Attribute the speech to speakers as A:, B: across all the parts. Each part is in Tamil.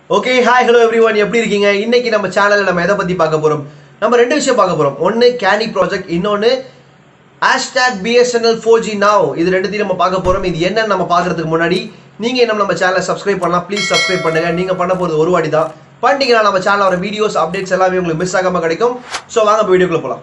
A: okay hi hello everyone எப்படி இருக்கீங்க இன்னைக்கு நம்ம சேனல்ல நம்ம எதை பத்தி பார்க்க போறோம் நம்ம ரெண்டு விஷயம் பார்க்க போறோம் ஒன்னு கேனி ப்ராஜெக்ட் இன்னொன்னு hashtag BSNL four G now இது ரெண்டுத்தையும் நம்ம பார்க்க போறோம் இது என்னன்னு நம்ம பார்க்கறதுக்கு முன்னாடி நீங்க இன்னும் நம்ம சேனலை சப்ஸ்கிரைப் பண்ணலாம் ப்ளீஸ் சப்ஸ்கிரைப் பண்ணுங்க நீங்க பண்ண போறது ஒரு வாட்டி தான் பண்ணிட்டீங்கன்னா நம்ம சேனல் வர வீடியோஸ் அப்டேட்ஸ் எல்லாமே உங்களுக்கு மிஸ் ஆகாம கிடைக்கும் ஸோ வாங்க இப்போ வீடியோக்குள்ள போலாம்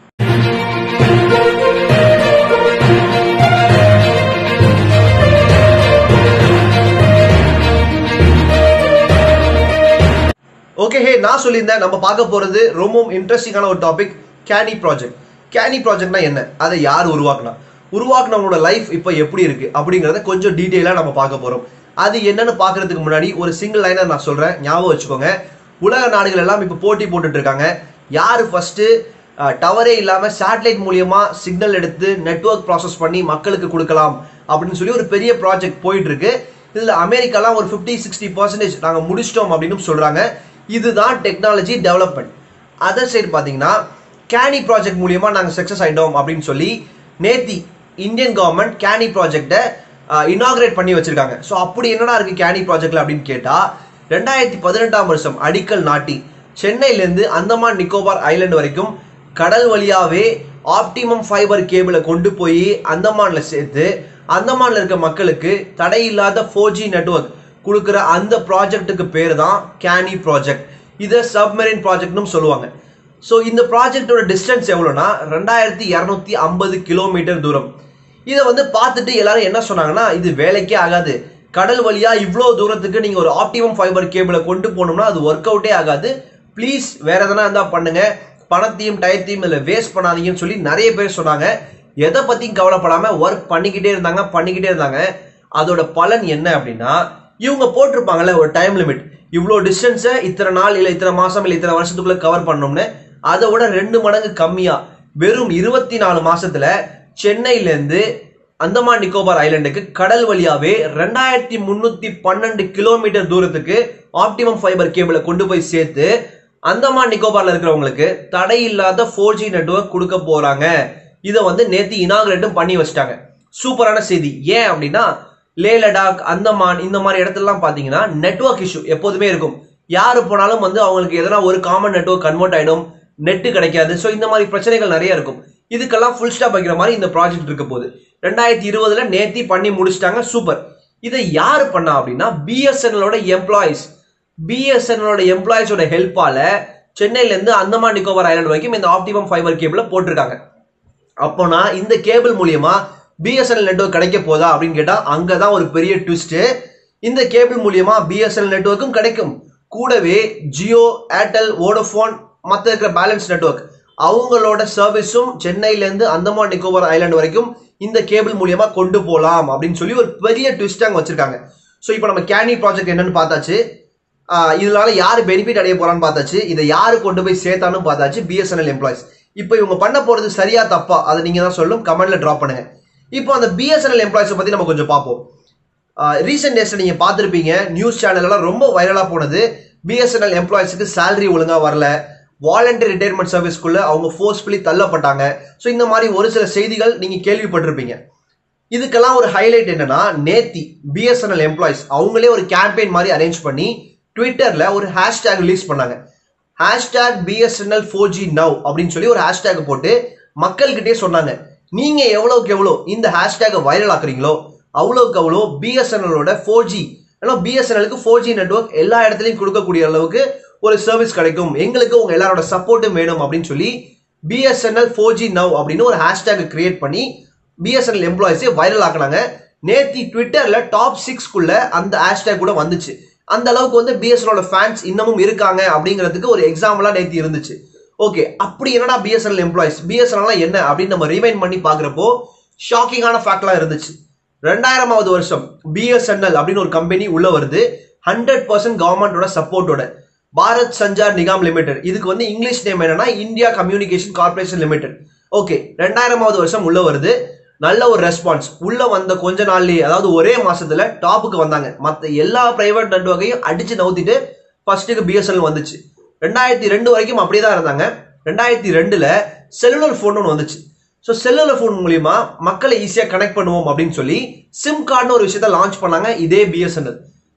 A: ஓகே ஹே நான் சொல்லியிருந்தேன் நம்ம பார்க்க போறது ரொம்பவும் இன்ட்ரெஸ்டிங்கான ஒரு டாபிக் கேனி ப்ராஜெக்ட் கேனி ப்ராஜெக்ட்னா என்ன அதை யார் உருவாக்குனா உருவாக்குனவங்களோட லைஃப் இப்போ எப்படி இருக்கு அப்படிங்கறத கொஞ்சம் டீட்டெயிலாக நம்ம பார்க்க போறோம் அது என்னன்னு பார்க்கறதுக்கு முன்னாடி ஒரு சிங்கிள் லைனர் நான் சொல்றேன் ஞாபகம் வச்சுக்கோங்க உலக நாடுகள் எல்லாம் இப்போ போட்டி போட்டுட்டு இருக்காங்க யாரு ஃபர்ஸ்ட் டவரே இல்லாம சேட்டலைட் மூலியமா சிக்னல் எடுத்து நெட்வொர்க் ப்ராசஸ் பண்ணி மக்களுக்கு கொடுக்கலாம் அப்படின்னு சொல்லி ஒரு பெரிய ப்ராஜெக்ட் போயிட்டு இருக்கு இதுல அமெரிக்காலாம் ஒரு 50 சிக்ஸ்டி பர்சன்டேஜ் நாங்க முடிச்சிட்டோம் அப்படின்னு சொல்றாங்க இதுதான் டெக்னாலஜி டெவலப்மெண்ட் அதர் சைடு பாத்தீங்கன்னா கேனி ப்ராஜெக்ட் மூலியமா நாங்க சக்சஸ் ஆயிட்டோம் அப்படின்னு சொல்லி நேத்தி இந்தியன் கவர்மெண்ட் கேனி ப்ராஜெக்டை இனாகிரேட் பண்ணி வச்சிருக்காங்க ஸோ அப்படி என்னடா இருக்கு கேனி ப்ராஜெக்ட்ல அப்படின்னு கேட்டா ரெண்டாயிரத்தி பதினெட்டாம் வருஷம் அடிக்கல் நாட்டி சென்னையிலேருந்து அந்தமான் நிக்கோபார் ஐலாண்டு வரைக்கும் கடல் வழியாவே ஆப்டிமம் ஃபைபர் கேபிளை கொண்டு போய் அந்தமான்ல சேர்த்து அந்தமான்ல இருக்க மக்களுக்கு தடையில்லாத ஃபோர் ஜி நெட்ஒர்க் கொடுக்குற அந்த ப்ராஜெக்ட்டுக்கு பேர் தான் கேனி ப்ராஜெக்ட் இதை சப்மெரின் ப்ராஜெக்ட்னு சொல்லுவாங்க ஸோ இந்த ப்ராஜெக்டோட டிஸ்டன்ஸ் எவ்வளோனா ரெண்டாயிரத்தி இரநூத்தி ஐம்பது கிலோமீட்டர் தூரம் இதை வந்து பார்த்துட்டு எல்லாரும் என்ன சொன்னாங்கன்னா இது வேலைக்கே ஆகாது கடல் வழியா இவ்வளோ தூரத்துக்கு நீங்க ஒரு ஆப்டிமம் ஃபைபர் கேபிளை கொண்டு போனோம்னா அது ஒர்க் அவுட்டே ஆகாது ப்ளீஸ் வேற எதனா இருந்தா பண்ணுங்க பணத்தையும் டயத்தையும் இதில் வேஸ்ட் பண்ணாதீங்கன்னு சொல்லி நிறைய பேர் சொன்னாங்க எதை பத்தியும் கவலைப்படாம ஒர்க் பண்ணிக்கிட்டே இருந்தாங்க பண்ணிக்கிட்டே இருந்தாங்க அதோட பலன் என்ன அப்படின்னா இவங்க போட்டிருப்பாங்கல்ல ஒரு டைம் லிமிட் இவ்வளோ டிஸ்டன்ஸை இத்தனை நாள் இல்லை இத்தனை மாசம் இல்லை இத்தனை வருஷத்துக்குள்ள கவர் பண்ணோம்னு அதை விட ரெண்டு மடங்கு கம்மியா வெறும் இருபத்தி நாலு மாசத்துல சென்னையிலேருந்து அந்தமான் நிக்கோபார் ஐலாண்டுக்கு கடல் வழியாவே ரெண்டாயிரத்தி முன்னூத்தி பன்னெண்டு கிலோமீட்டர் தூரத்துக்கு ஆப்டிமம் ஃபைபர் கேபிளை கொண்டு போய் சேர்த்து அந்தமான் நிக்கோபார்ல இருக்கிறவங்களுக்கு தடை இல்லாத ஃபோர் ஜி நெட்ஒர்க் கொடுக்க போறாங்க இதை வந்து நேத்து இனாகிரேட்டும் பண்ணி வச்சிட்டாங்க சூப்பரான செய்தி ஏன் அப்படின்னா லே லடாக் அந்தமான் இந்த மாதிரி இடத்துலலாம் பார்த்தீங்கன்னா நெட்ஒர்க் இஷ்யூ எப்போதுமே இருக்கும் யாரு போனாலும் வந்து அவங்களுக்கு எதனா ஒரு காமன் நெட்ஒர்க் கன்வெர்ட் ஆயிடும் நெட்டு கிடைக்காது ஸோ இந்த மாதிரி பிரச்சனைகள் நிறைய இருக்கும் இதுக்கெல்லாம் ஃபுல் ஸ்டாப் வைக்கிற மாதிரி இந்த ப்ராஜெக்ட் இருக்க போகுது ரெண்டாயிரத்தி இருபதுல நேத்தி பண்ணி முடிச்சிட்டாங்க சூப்பர் இதை யாரு பண்ணா அப்படின்னா பிஎஸ்என்எலோட எம்ப்ளாயிஸ் பிஎஸ்என்எலோட எம்ப்ளாயிஸோட ஹெல்ப்பால சென்னையில இருந்து அந்தமான் நிக்கோபார் ஐலாண்ட் வரைக்கும் இந்த ஆப்டிமம் ஃபைபர் கேபிள போட்டிருக்காங்க அப்போனா இந்த கேபிள் மூலியமா பிஎஸ்என்எல் நெட்ஒர்க் கிடைக்க போதா அப்படின்னு கேட்டா அங்கதான் ஒரு பெரிய ட்விஸ்ட் இந்த கேபிள் மூலியமா பிஎஸ்என்எல் நெட்ஒர்க்கும் கிடைக்கும் கூடவே ஜியோ ஏர்டெல் வோடோஃபோன் மற்ற இருக்கிற பேலன்ஸ் நெட்ஒர்க் அவங்களோட சர்வீஸும் சென்னையிலேருந்து அந்தமான் நிக்கோபார் ஐலாண்டு வரைக்கும் இந்த கேபிள் மூலியமா கொண்டு போகலாம் அப்படின்னு சொல்லி ஒரு பெரிய ட்விஸ்ட் அங்கே வச்சிருக்காங்க ஸோ இப்போ நம்ம கேனி ப்ராஜெக்ட் என்னன்னு பார்த்தாச்சு ஆஹ் இதனால யார் பெனிஃபிட் அடைய போறான்னு பார்த்தாச்சு இதை யாரு கொண்டு போய் சேர்த்தான்னு பார்த்தாச்சு பிஎஸ்என்எல் எம்ப்ளாயிஸ் இப்போ இவங்க பண்ண போறது சரியா தப்பா அதை நீங்க தான் சொல்லும் கமெண்ட்ல ட்ராப் பண்ணுங்க இப்போ அந்த பிஎஸ்என்எல் எம்ப்ளாயிஸை பத்தி நம்ம கொஞ்சம் பார்ப்போம் ரீசெண்ட் டேஸ்ல நீங்க பார்த்துருப்பீங்க நியூஸ் சேனல் எல்லாம் ரொம்ப வைரலா போனது பிஎஸ்என்எல் எம்ப்ளாயிஸுக்கு சேலரி ஒழுங்கா வரல வாலண்டரி ரிட்டையர்மெண்ட் சர்வீஸ்க்குள்ள அவங்க ஃபோர்ஸ்ஃபுல்லி தள்ளப்பட்டாங்க ஸோ இந்த மாதிரி ஒரு சில செய்திகள் நீங்க கேள்விப்பட்டிருப்பீங்க இதுக்கெல்லாம் ஒரு ஹைலைட் என்னன்னா நேத்தி பிஎஸ்என்எல் எம்ப்ளாயிஸ் அவங்களே ஒரு கேம்பெயின் மாதிரி அரேஞ்ச் பண்ணி ட்விட்டர்ல ஒரு ஹேஷ்டேக் ரிலீஸ் பண்ணாங்க hashtag BSNL four G now அப்படின்னு சொல்லி ஒரு ஹேஷ்டேக் போட்டு மக்கள்கிட்டே சொன்னாங்க நீங்க எவ்வளவுக்கு எவ்வளோ இந்த ஹேஷ்டேகை வைரல் ஆக்குறீங்களோ அவ்வளவுக்கு அவ்வளோ பிஎஸ்என்எலோட ஃபோர் ஜி ஏன்னா பிஎஸ்என்எலுக்கு ஃபோர் ஜி நெட்ஒர்க் எல்லா இடத்துலையும் கொடுக்கக்கூடிய அளவுக்கு ஒரு சர்வீஸ் கிடைக்கும் எங்களுக்கு உங்க எல்லாரோட சப்போர்ட்டும் வேணும் அப்படின்னு சொல்லி பிஎஸ்என்எல் ஃபோர் ஜி நவ் அப்படின்னு ஒரு ஹேஷ்டேக் கிரியேட் பண்ணி பிஎஸ்என்எல் எம்ப்ளாயிஸே வைரல் ஆக்குனாங்க நேத்தி ட்விட்டர்ல டாப் சிக்ஸ்க்குள்ள அந்த ஹேஷ்டேக் கூட வந்துச்சு அந்த அளவுக்கு வந்து பிஎஸ்என்எலோட ஃபேன்ஸ் இன்னமும் இருக்காங்க அப்படிங்கிறதுக்கு ஒரு எக்ஸாம்பிளா நேத்தி இருந்துச்சு ஓகே அப்படி என்னடா பிஎஸ்என்எல் எம்ப்ளாயிஸ் பிஎஸ்என்எல் என்ன அப்படின்னு நம்ம ரிமைண்ட் பண்ணி பாக்குறப்போ ஷாக்கிங்கான ஃபேக்ட்லாம் இருந்துச்சு ரெண்டாயிரமாவது வருஷம் பிஎஸ்என்எல் அப்படின்னு ஒரு கம்பெனி உள்ள வருது ஹண்ட்ரட் பர்சன்ட் கவர்மெண்டோட சப்போர்ட்டோட பாரத் சஞ்சார் நிகாம் லிமிடெட் இதுக்கு வந்து இங்கிலீஷ் நேம் என்னன்னா India communication corporation limited okay ரெண்டாயிரமாவது வருஷம் உள்ள வருது நல்ல ஒரு ரெஸ்பான்ஸ் உள்ள வந்த கொஞ்ச நாள்லயே அதாவது ஒரே மாசத்துல டாப்புக்கு வந்தாங்க மத்த எல்லா பிரைவேட் நெட்வொர்க்கையும் அடிச்சு நவுத்திட்டு ஃபர்ஸ்ட்டுக்கு பிஎஸ்என்எல் வந்துச்சு ரெண்டாயிரத்தி ரெண்டு வரைக்கும் அப்படியே தான் இருந்தாங்க ரெண்டாயிரத்தி ரெண்டுல செல்லுலர் ஃபோன் ஒன்று வந்துச்சு ஸோ செல்லுலர் ஃபோன் மூலியமா மக்களை ஈஸியாக கனெக்ட் பண்ணுவோம் அப்படின்னு சொல்லி சிம் கார்டுன்னு ஒரு விஷயத்த லான்ச் பண்ணாங்க இதே பிஎஸ்என்எல்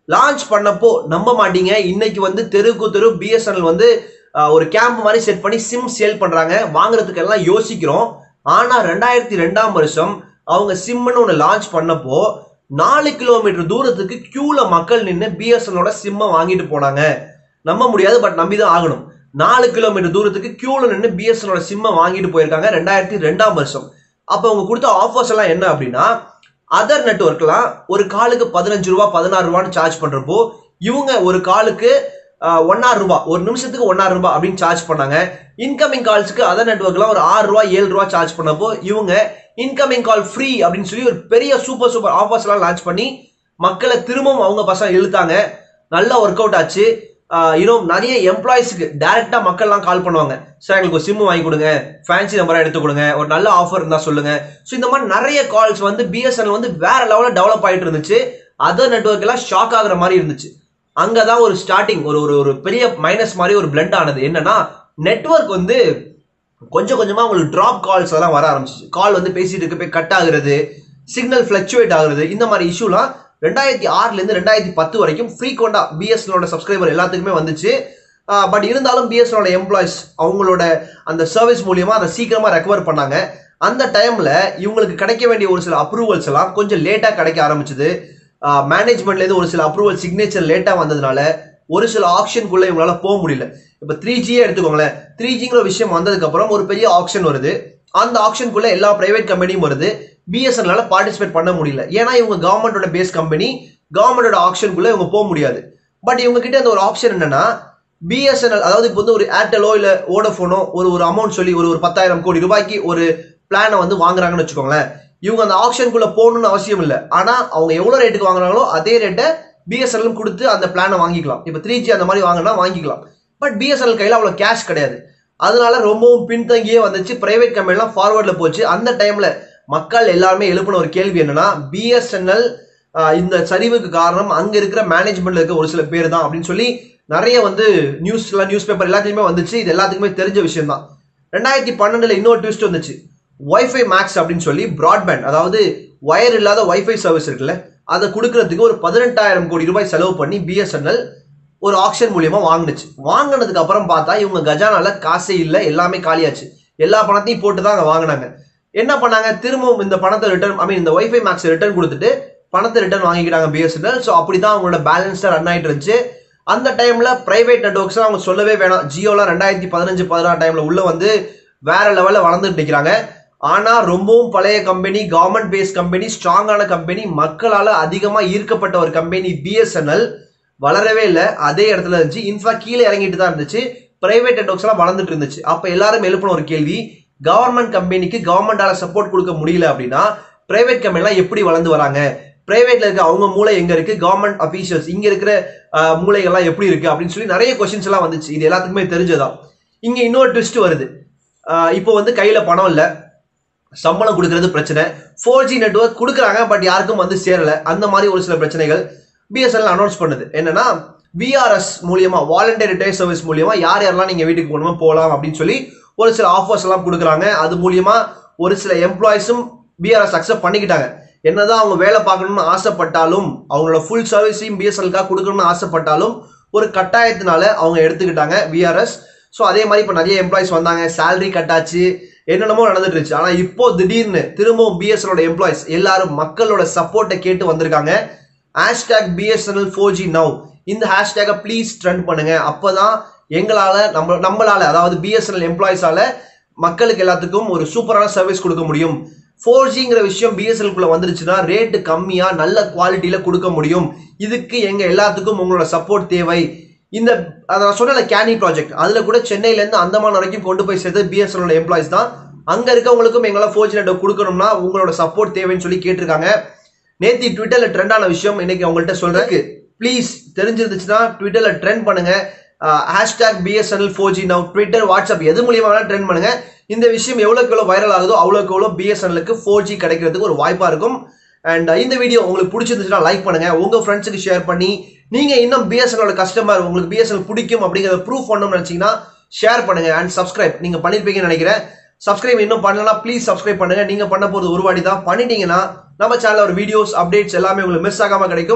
A: லான்ச் பண்ணப்போ நம்ப மாட்டீங்க இன்னைக்கு வந்து தெருக்கு தெரு பிஎஸ்என்எல் வந்து ஆஹ், ஒரு கேம்ப் மாதிரி செட் பண்ணி சிம் சேல் பண்றாங்க வாங்குறதுக்கு எல்லாம் யோசிக்கிறோம் ஆனா ரெண்டாயிரத்தி ரெண்டாம் வருஷம் அவங்க சிம்னு ஒன்று லான்ச் பண்ணப்போ நாலு கிலோமீட்டர் தூரத்துக்கு கியூல மக்கள் நின்று பிஎஸ்என்எலோட சிம்மை வாங்கிட்டு போனாங்க நம்ப முடியாது பட் நம்பி தான் ஆகணும் நாலு கிலோமீட்டர் தூரத்துக்கு கியூல நின்று பிஎஸ்என்எலோட சிம்மை வாங்கிட்டு போயிருக்காங்க ரெண்டாயிரத்தி ரெண்டாம் வருஷம் அப்போ அவங்க கொடுத்த ஆஃபர்ஸ் எல்லாம் என்ன அப்படின்னா அதர் நெட்ஒர்க்லாம் ஒரு காலுக்கு பதினஞ்சு ரூபா பதினாறு ரூபான்னு சார்ஜ் பண்றப்போ இவங்க ஒரு காலுக்கு ஒன்னாறு ரூபா ஒரு நிமிஷத்துக்கு ஒன்னாறு ரூபா அப்படின்னு சார்ஜ் பண்ணாங்க இன்கமிங் கால்ஸ்க்கு அதர் நெட்ஒர்க்லாம் ஒரு ஆறு ரூபா ஏழு ரூபா சார்ஜ் பண்ணப்போ இவங்க இன்கமிங் கால் ஃப்ரீ அப்படின்னு சொல்லி ஒரு பெரிய சூப்பர் சூப்பர் ஆஃபர்ஸ் எல்லாம் லான்ச் பண்ணி மக்களை திரும்பவும் அவங்க பசங்க இழுத்தாங்க நல்லா ஒர்க் அவுட் ஆச்சு இன்னும் நிறைய எம்ப்ளாயிஸ்க்கு டைரக்டா மக்கள்லாம் கால் பண்ணுவாங்க சார் எங்களுக்கு ஒரு சிம் வாங்கி கொடுங்க ஃபேன்சி நம்பரா எடுத்து கொடுங்க ஒரு நல்ல ஆஃபர் இருந்தா சொல்லுங்க ஸோ இந்த மாதிரி நிறைய கால்ஸ் வந்து பிஎஸ்என்எல் வந்து வேற லெவலில் டெவலப் ஆயிட்டு இருந்துச்சு அதர் நெட்ஒர்க் எல்லாம் ஷாக் ஆகுற மாதிரி இருந்துச்சு அங்கதான் ஒரு ஸ்டார்டிங் ஒரு ஒரு ஒரு பெரிய மைனஸ் மாதிரி ஒரு பிளண்ட் ஆனது என்னன்னா நெட்வொர்க் வந்து கொஞ்சம் கொஞ்சமா உங்களுக்கு டிராப் கால்ஸ் எல்லாம் வர ஆரம்பிச்சிச்சு கால் வந்து பேசிட்டு இருக்க போய் கட் ஆகுறது சிக்னல் ஃபிளக்சுவேட் ஆகுறது இந்த மாதிரி இஷ்யூலாம் ரெண்டாயிரத்தி ஆறுல இருந்து ரெண்டாயிரத்தி பத்து வரைக்கும் ஃப்ரீக்வெண்டா பிஎஸ்எனோட சப்ஸ்கிரைபர் எல்லாத்துக்குமே வந்துச்சு பட் இருந்தாலும் பிஎஸ்எனோட எம்ப்ளாயிஸ் அவங்களோட அந்த சர்வீஸ் மூலியமா அதை சீக்கிரமா ரெக்கவர் பண்ணாங்க அந்த டைம்ல இவங்களுக்கு கிடைக்க வேண்டிய ஒரு சில அப்ரூவல்ஸ் எல்லாம் கொஞ்சம் லேட்டா கிடைக்க ஆரம்பிச்சது மேனேஜ்மெண்ட்ல இருந்து ஒரு சில அப்ரூவல் சிக்னேச்சர் லேட்டா வந்ததுனால ஒரு சில ஆப்ஷனுக்குள்ள இவங்களால போக முடியல இப்ப த்ரீ ஜியே எடுத்துக்கோங்களேன் த்ரீ ஜிங்கிற விஷயம் வந்ததுக்கு அப்புறம் ஒரு பெரிய ஆப்ஷன் வருது அந்த ஆப்ஷனுக்குள்ள எல்லா பிரைவேட் கம்பெனியும் வருது பிஎஸ்என்எல் பார்ட்டிசிபேட் பண்ண முடியல ஏன்னா இவங்க கவர்மெண்டோட பேஸ் கம்பெனி கவர்மெண்டோட ஆப்ஷனுக்குள்ள இவங்க போக முடியாது பட் இவங்க கிட்ட அந்த ஒரு ஆப்ஷன் என்னன்னா பிஎஸ்என்எல் அதாவது இப்போ வந்து ஒரு ஏர்டெலோ இல்ல ஓடோஃபோனோ ஒரு ஒரு அமௌண்ட் சொல்லி ஒரு ஒரு பத்தாயிரம் கோடி ரூபாய்க்கு ஒரு பிளானை வந்து வாங்குறாங்கன்னு வச்சுக்கோங்களேன் இவங்க அந்த ஆப்ஷனுக்குள்ள போகணும்னு அவசியம் இல்லை ஆனா அவங்க எவ்வளவு ரேட்டுக்கு வாங்குறாங்களோ அதே ரேட்டை பிஎஸ்என்எல் கொடுத்து அந்த பிளானை வாங்கிக்கலாம் இப்போ த்ரீ ஜி அந்த மாதிரி வாங்கினா வாங்கிக்கலாம் பட் பிஎஸ்என்எல் கையில் அவ்வளோ கேஷ் கிடையாது அதனால ரொம்பவும் பின்தங்கியே வந்துச்சு பிரைவேட் கம்பெனிலாம் ஃபார்வர்டில் போச்சு அந்த டைம்ல மக்கள் எல்லாருமே எழுப்பின ஒரு கேள்வி என்னன்னா பிஎஸ்என்எல் இந்த சரிவுக்கு காரணம் அங்க இருக்கிற மேனேஜ்மெண்ட்ல இருக்க ஒரு சில பேர் தான் அப்படின்னு சொல்லி நிறைய வந்து நியூஸ்ல நியூஸ் பேப்பர் எல்லாத்தையுமே வந்துச்சு இது எல்லாத்துக்குமே தெரிஞ்ச விஷயம் தான் ரெண்டாயிரத்தி பன்னெண்டுல இன்னொரு ட்விஸ்ட் வந்துச்சு வைஃபை மேக்ஸ் அப்படின்னு சொல்லி பிராட்பேண்ட் அதாவது ஒயர் இல்லாத வைஃபை சர்வீஸ் இருக்குல்ல அதை கொடுக்கறதுக்கு ஒரு பதினெட்டாயிரம் கோடி ரூபாய் செலவு பண்ணி பிஎஸ்என்எல் ஒரு ஆக்ஷன் மூலியமா வாங்குனுச்சு வாங்கினதுக்கு அப்புறம் பார்த்தா இவங்க கஜானால காசே இல்லை எல்லாமே காலியாச்சு எல்லா பணத்தையும் போட்டு தான் அங்க வாங்கினாங்க என்ன பண்ணாங்க திரும்பவும் இந்த பணத்தை ரிட்டர்ன் ஐ மீன் இந்த வைஃபை மேக்ஸ் ரிட்டர்ன் கொடுத்துட்டு பணத்தை ரிட்டர்ன் வாங்கிக்கிட்டாங்க பிஎஸ்என்எல் ஸோ அப்படிதான் அவங்களோட பேலன்ஸ்டா ரன் ஆயிட்டு இருந்துச்சு அந்த டைம்ல பிரைவேட் நெட்ஒர்க்ஸ் அவங்க சொல்லவே வேணாம் ஜியோலாம் ரெண்டாயிரத்தி பதினஞ்சு பதினாறு டைம்ல உள்ள வந்து வேற லெவல்ல வளர்ந்துட்டு நிற்கிறாங்க ஆனா ரொம்பவும் பழைய கம்பெனி கவர்மெண்ட் பேஸ்ட் கம்பெனி ஸ்ட்ராங்கான கம்பெனி மக்களால அதிகமா ஈர்க்கப்பட்ட ஒரு கம்பெனி பிஎஸ்என்எல் வளரவே இல்லை அதே இடத்துல இருந்துச்சு இன்ஃபேக்ட் கீழே இறங்கிட்டு தான் இருந்துச்சு பிரைவேட் நெட்ஒர்க்ஸ் எல்லாம் வளர்ந்துட்டு இருந்துச்சு அப்ப எல்லாரும் எழுப்பின ஒரு கேள்வி கவர்மெண்ட் கம்பெனிக்கு கவர்மெண்டால சப்போர்ட் கொடுக்க முடியல அப்படின்னா பிரைவேட் கம்பெனிலாம் எப்படி வளர்ந்து வராங்க பிரைவேட்ல இருக்க அவங்க மூளை எங்க இருக்கு கவர்மெண்ட் அபிஷியல்ஸ் இங்க இருக்கிற அஹ், மூளைகள்லாம் எப்படி இருக்கு அப்படின்னு சொல்லி நிறைய கொஸ்டின்ஸ் எல்லாம் வந்துச்சு இது எல்லாத்துக்குமே தெரிஞ்சதான் இங்க இன்னொரு ட்விஸ்ட் வருது அஹ், இப்போ வந்து கையில பணம் இல்ல சம்பளம் கொடுக்கறது பிரச்சனை ஃபோர் ஜி நெட்ஒர்க் கொடுக்குறாங்க பட் யாருக்கும் வந்து சேரல அந்த மாதிரி ஒரு சில பிரச்சனைகள் பிஎஸ்என்எல் அனௌன்ஸ் பண்ணுது என்னன்னா விஆர்எஸ் மூலியமா வாலண்டியர் ரிட்டையர் சர்வீஸ் மூலியமா யார் யாரெல்லாம் நீங்க வீட்டுக்கு போகணுமோ போகலாம் அப்படின்னு சொல்லி ஒரு சில ஆஃபர்ஸ் எல்லாம் கொடுக்குறாங்க அது மூலியமா ஒரு சில எம்ப்ளாயிஸும் பிஆர்எஸ் அக்செப்ட் பண்ணிக்கிட்டாங்க என்னதான் அவங்க வேலை பார்க்கணும்னு ஆசைப்பட்டாலும் அவங்களோட ஃபுல் சர்வீஸையும் பிஎஸ்எல்காக கொடுக்கணும்னு ஆசைப்பட்டாலும் ஒரு கட்டாயத்தினால அவங்க எடுத்துக்கிட்டாங்க விஆர்எஸ் ஸோ அதே மாதிரி இப்போ நிறைய எம்ப்ளாயிஸ் வந்தாங்க salary கட்டாச்சு என்னென்னமோ நடந்துட்டு இருந்துச்சு ஆனால் இப்போ திடீர்னு திரும்பவும் பிஎஸ்எனோட எம்ப்ளாயிஸ் எல்லாரும் மக்களோட சப்போர்ட்டை கேட்டு வந்திருக்காங்க hashtag BSNL four G now இந்த ஹேஷ்டேகை ப்ளீஸ் ட்ரெண்ட் பண்ணுங்க அப்பதான் எங்களால நம்ம நம்மளால அதாவது பிஎஸ்என்எல் எம்ப்ளாயிஸால மக்களுக்கு எல்லாத்துக்கும் ஒரு சூப்பரான சர்வீஸ் கொடுக்க முடியும் ஃபோர் ஜிங்கிற விஷயம் பிஎஸ்எல்குள்ள வந்துருச்சுன்னா ரேட்டு கம்மியா நல்ல குவாலிட்டியில கொடுக்க முடியும் இதுக்கு எங்க எல்லாத்துக்கும் உங்களோட சப்போர்ட் தேவை இந்த அதை நான் சொன்ன கேனி ப்ராஜெக்ட் அதுல கூட சென்னையில இருந்து அந்தமான் வரைக்கும் கொண்டு போய் சேர்த்து பிஎஸ்என்எல் எம்ப்ளாயிஸ் தான் அங்க இருக்கவங்களுக்கும் எங்களால் ஃபோர் ஜி நெட்வொர்க் கொடுக்கணும்னா உங்களோட சப்போர்ட் தேவைன்னு சொல்லி கேட்டிருக்காங்க நேத்தி ட்விட்டர்ல ட்ரெண்டான விஷயம் இன்னைக்கு அவங்கள்ட்ட சொல்றேன் ப்ளீஸ் தெரிஞ்சிருந்துச்சுன்னா ட்விட்டர்ல ட்ரெண்ட் பண்ணுங்க hashtag BSNL four G now Twitter WhatsApp எது மூலியமா வேணா ட்ரெண்ட் பண்ணுங்க இந்த விஷயம் எவ்வளோக்கு எவ்வளோ வைரல் ஆகுதோ அவ்வளோக்கு எவ்வளோ பிஎஸ்என்எலுக்கு ஃபோர் ஜி கிடைக்கிறதுக்கு ஒரு வாய்ப்பா இருக்கும் அண்ட் இந்த வீடியோ உங்களுக்கு பிடிச்சிருந்துச்சுன்னா லைக் பண்ணுங்க உங்க ஃப்ரெண்ட்ஸுக்கு ஷேர் பண்ணி நீங்க இன்னும் பிஎஸ்என்எல் கஸ்டமர் உங்களுக்கு பிஎஸ்என்எல் பிடிக்கும் அப்படிங்கிறத ப்ரூவ் பண்ணணும்னு நினைச்சீங்கன்னா ஷேர் பண்ணுங்க அண்ட் சப்ஸ்கிரைப் நீங்க பண்ணிருப்பீங்கன்னு நினைக்கிறேன் சப்ஸ்கிரைப் இன்னும் பண்ணலாம் ப்ளீஸ் சப்ஸ்கிரைப் பண்ணுங்க நீங்க பண்ண போறது ஒரு வாட்டி தான் பண்ணிட்டீங்கன்னா நம்ம சேனல்ல ஒரு வீடியோஸ் அப்டேட்ஸ் எல்லாமே உங்களுக்கு மிஸ் ஆகாம கிடைக்கும்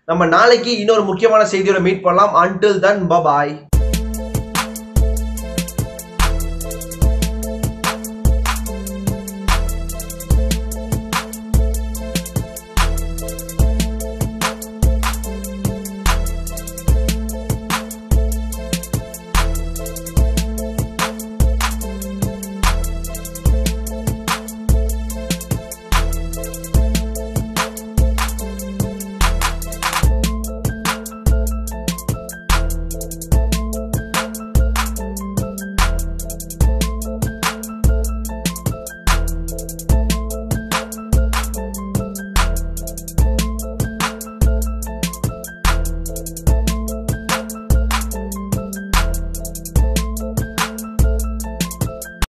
A: நம்ம நாளைக்கு இன்னொரு முக்கியமான செய்தியோட மீட் பண்ணலாம் அன்டில் தன் பாய்